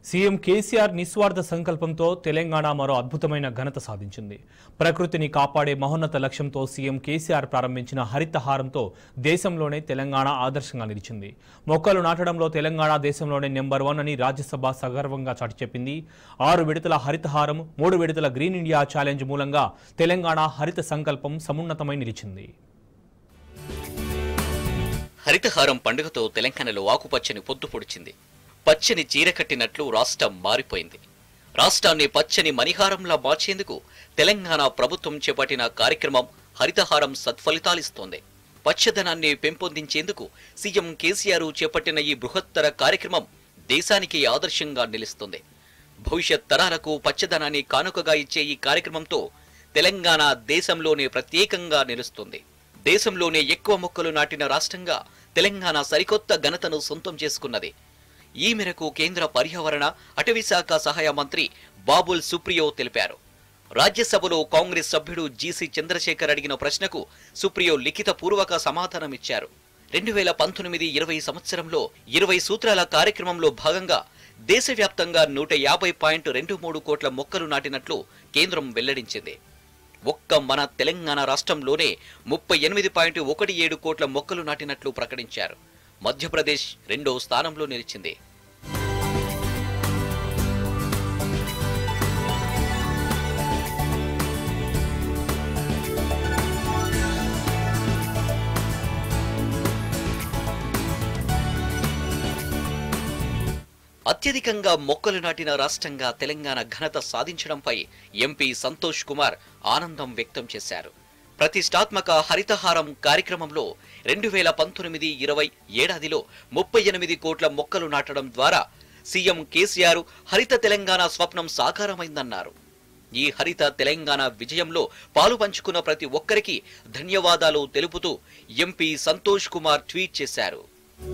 CM KCR నిస్వార్థ సంకల్పంతో తెలంగాణ మరో అద్భుతమైన ఘనత సాధించింది ప్రకృతిని కాపాడే మహోన్నత లక్ష్యంతో సీఎం కేసీఆర్ ప్రారంభించిన హరితహారంతో దేశంలోనే తెలంగాణ ఆదర్శంగా నిలిచింది మొక్కలు నాటడంలో తెలంగాణ దేశంలోనే నెంబర్ వన్ అని రాజ్యసభ సగర్వంగా చాటి చెప్పింది ఆరు విడతల హరితహారం మూడు విడతల గ్రీన్ ఇండియా ఛాలెంజ్ మూలంగా తెలంగాణ హరిత సంకల్పం సమున్నతమై నిలిచింది హరితహారం పండుగతో తెలంగాణలో ఆకుపచ్చని పొద్దు పొడిచింది పచ్చని చీర కట్టినట్లు రాష్ట్రం మారిపోయింది రాష్ట్రాన్ని పచ్చని మణిహారంలా మార్చేందుకు తెలంగాణ ప్రభుత్వం చేపట్టిన కార్యక్రమం హరితహారం సత్ఫలితాలిస్తోంది పచ్చదనాన్ని పెంపొందించేందుకు సీఎం కేసీఆర్ చేపట్టిన ఈ బృహత్తర కార్యక్రమం దేశానికి ఆదర్శంగా నిలుస్తుంది భవిష్యత్ తరాలకు పచ్చదనాన్ని కానుకగా ఇచ్చే ఈ కార్యక్రమంతో తెలంగాణ దేశంలోనే ప్రత్యేకంగా నిలుస్తుంది దేశంలోనే ఎక్కువ మొక్కలు నాటిన రాష్ట్రంగా తెలంగాణ సరికొత్త ఘనతను సొంతం చేసుకున్నది ఈ మేరకు కేంద్ర పర్యావరణ అటవీ శాఖ సహాయ మంత్రి బాబుల్ సుప్రియో తెలిపారు రాజ్యసభలో కాంగ్రెస్ సభ్యుడు జీసీ చంద్రశేఖర్ అడిగిన ప్రశ్నకు సుప్రియో లిఖిత పూర్వక సమాధానమిచ్చారు రెండు వేల పంతొమ్మిది ఇరవై సంవత్సరంలో ఇరవై సూత్రాల కార్యక్రమంలో భాగంగా దేశవ్యాప్తంగా నూట యాభై పాయింట్ రెండు మూడు కోట్ల మొక్కలు నాటినట్లు కేంద్రం వెల్లడించింది ఒక్క మన తెలంగాణ రాష్ట్రంలోనే ముప్పై ఎనిమిది పాయింట్ ఒకటి ఏడు కోట్ల మొక్కలు నాటినట్లు ప్రకటించారు మధ్యప్రదేశ్ రెండో స్థానంలో నిలిచింది అత్యధికంగా మొక్కలు నాటిన రాష్ట్రంగా తెలంగాణ ఘనత సాధించడంపై ఎంపీ సంతోష్ కుమార్ ఆనందం వ్యక్తం చేశారు ప్రతిష్టాత్మక హరితహారం కార్యక్రమంలో రెండు వేల పంతొమ్మిది ఇరవై ఏడాదిలో ముప్పై ఎనిమిది కోట్ల మొక్కలు నాటడం ద్వారా సీఎం కేసీఆర్ హరిత తెలంగాణ స్వప్నం సాకారమైందన్నారు ఈ హరిత తెలంగాణ విజయంలో పాలు పంచుకున్న ప్రతి ఒక్కరికి ధన్యవాదాలు తెలుపుతూ ఎంపీ సంతోష్ కుమార్ ట్వీట్ చేశారు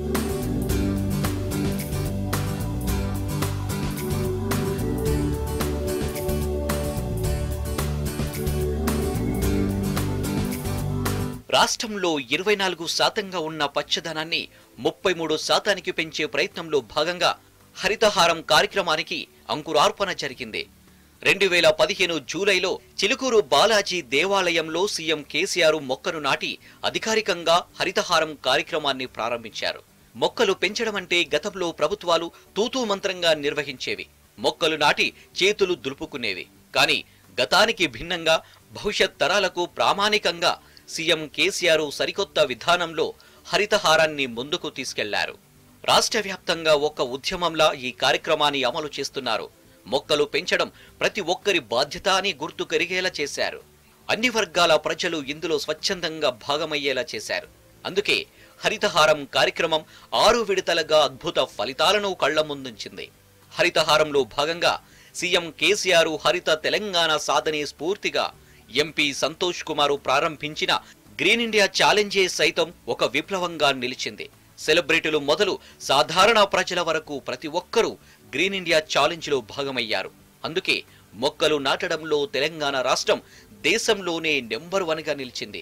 రాష్ట్రంలో ఇరవై నాలుగు శాతంగా ఉన్న పచ్చదనాన్ని ముప్పై మూడు శాతానికి పెంచే ప్రయత్నంలో భాగంగా హరితహారం కార్యక్రమానికి అంకురార్పణ జరిగింది రెండు వేల పదిహేను జూలైలో చిలుకూరు బాలాజీ దేవాలయంలో సీఎం కేసీఆర్ మొక్కను నాటి అధికారికంగా హరితహారం కార్యక్రమాన్ని ప్రారంభించారు మొక్కలు పెంచడం అంటే గతంలో ప్రభుత్వాలు తూతూ మంత్రంగా నిర్వహించేవి మొక్కలు నాటి చేతులు దులుపుకునేవి కానీ గతానికి భిన్నంగా భవిష్యత్ తరాలకు ప్రామాణికంగా సీఎం కేసీఆర్ సరికొత్త విధానంలో హరితహారాన్ని ముందుకు తీసుకెళ్లారు రాష్ట్ర వ్యాప్తంగా ఒక ఉద్యమంలా ఈ కార్యక్రమాన్ని అమలు చేస్తున్నారు మొక్కలు పెంచడం ప్రతి ఒక్కరి బాధ్యత అని గుర్తు కరిగేలా చేశారు అన్ని వర్గాల ప్రజలు ఇందులో స్వచ్ఛందంగా భాగమయ్యేలా చేశారు అందుకే హరితహారం కార్యక్రమం ఆరు విడతలుగా అద్భుత ఫలితాలను కళ్ల ముందుంచింది హరితహారంలో భాగంగా సీఎం కేసీఆర్ హరిత తెలంగాణ సాధనే స్ఫూర్తిగా ఎంపీ సంతోష్ కుమార్ ప్రారంభించిన గ్రీన్ ఇండియా ఛాలెంజే సైతం ఒక విప్లవంగా నిలిచింది సెలబ్రిటీలు మొదలు సాధారణ ప్రజల వరకు ప్రతి ఒక్కరూ గ్రీన్ ఇండియా ఛాలెంజ్ లో భాగమయ్యారు అందుకే మొక్కలు నాటడంలో తెలంగాణ రాష్ట్రం దేశంలోనే నెంబర్ వన్ గా నిలిచింది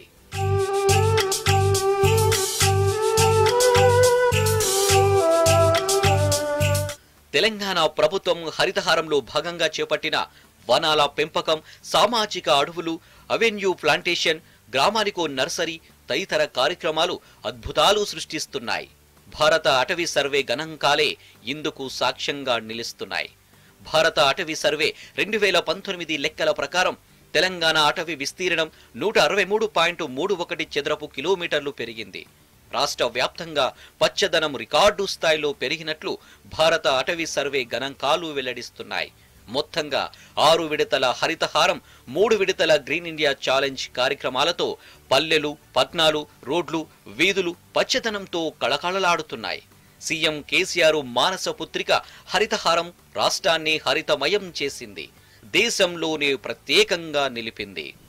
తెలంగాణ ప్రభుత్వం హరితహారంలో భాగంగా చేపట్టిన వనాల పెంపకం సామాజిక అడవులు అవెన్యూ ప్లాంటేషన్ గ్రామానికో నర్సరీ తదితర కార్యక్రమాలు అద్భుతాలు సృష్టిస్తున్నాయి భారత అటవీ సర్వే గణాంకాలే ఇందుకు సాక్ష్యంగా నిలుస్తున్నాయి భారత అటవీ సర్వే రెండు వేల పంతొమ్మిది లెక్కల ప్రకారం తెలంగాణ అటవీ విస్తీర్ణం నూట అరవై మూడు పాయింట్ మూడు ఒకటి చదరపు కిలోమీటర్లు పెరిగింది రాష్ట్ర వ్యాప్తంగా పచ్చదనం రికార్డు స్థాయిలో పెరిగినట్లు భారత అటవీ సర్వే గణాంకాలు వెల్లడిస్తున్నాయి మొత్తంగా ఆరు విడతల హరితహారం మూడు విడతల గ్రీన్ ఇండియా ఛాలెంజ్ కార్యక్రమాలతో పల్లెలు పట్నాలు రోడ్లు వీధులు పచ్చదనంతో కళకళలాడుతున్నాయి సీఎం కేసీఆర్ మానస పుత్రిక హరితహారం రాష్ట్రాన్ని హరితమయం చేసింది దేశంలోనే ప్రత్యేకంగా నిలిపింది